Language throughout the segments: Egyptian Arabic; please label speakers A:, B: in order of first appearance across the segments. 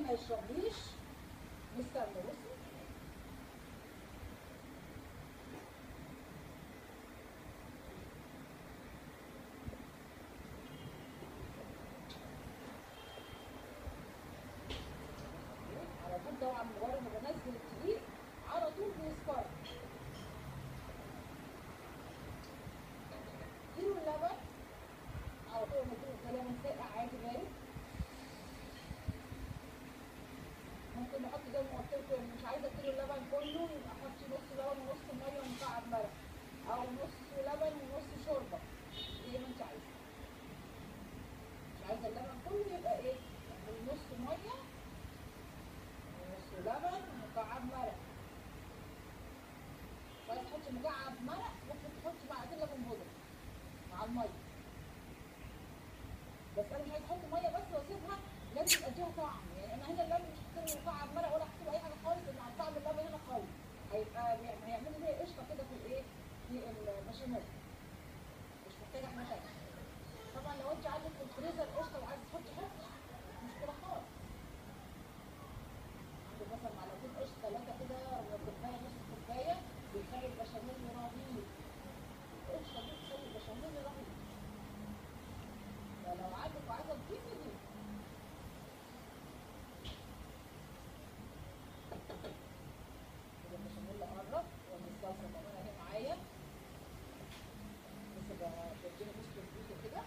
A: ما يشربليش مستنى بصي على طول طبعا مجرد ما بنزل الدقيق على طول بيصفر كيلو اللبن على طول نديله لبن ساقع عادي بارد ممكن نحط زي ما قلت لكم مش عايزه كيلو اللبن كله يبقى حطي نص لبن ونص ميه ومكعب مرق او نص لبن ونص شوربه زي ما انت عايزه مش عايزه اللبن كله يبقى ايه يعني نص ميه ونص لبن ومكعب مرق مش عايزه تحطي مكعب مرق ممكن تحطي معلقتين لبن بودره مع الميه بس انا مش عايزه احط ميه بس واسيبها لازم اديها طعم يعني انا هنا اللبن مش هحط له مكعب مرق ولا هحط له اي حاجه خالص لان طعم اللبن هنا قوي هيبقى بيعمل- هيعمل لي زي قشطه كده في الايه في البشاميل مش محتاجه حاجه تانيه طبعا لو انت عندك في الفريزر قشطه وعايزه تحطي حطي مش مشكله خالص عندك مثلا معلقتين قشطه ثلاثه كده ولا كوبايه نص كوبايه بيخلي البشاميل رهيب القشطه دي بتخلي البشاميل رهيب فلو عندك وعايزه تضيفي دي كده البشاميل قرب والصلصه كمان اهي معايا بس بقى بديها نص البيضه كده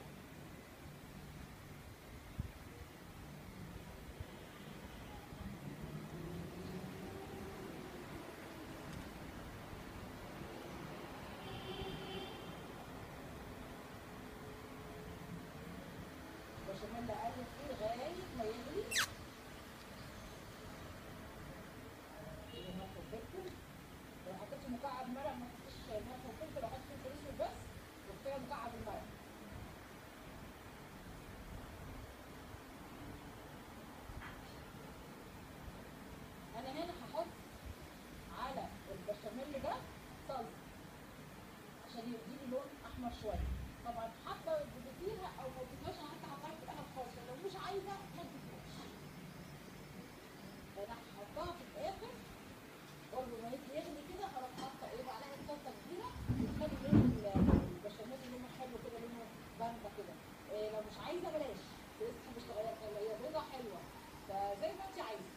A: البشاميل اقلب فيه لغايه ما يغلي كده ملح وفلفل لو حطيتي مكعب مرق ما تحطيش ملح وفلفل لو حطيتي فلفل اسود بس وكفايه مكعب المرق انا هنا هحط على البشاميل ده صلصه عشان يديني لون احمر شويه طبعا حابه تضيفيها او ما تضيفيهاش انا حتى هحطها في الاخر خالص لو مش عايزه ما تضيفيهاش فانا هحطها في الاخر برضه ما يجي يغلي كده هروح حاطه ايه معلقه صلصه كبيره تخلي لون ال- البشاميل لونه حلو كده لونه بامبا كده إيه لو مش عايزه بلاش لسه مش تغير هي بيضه حلوه فزي ما انت عايزه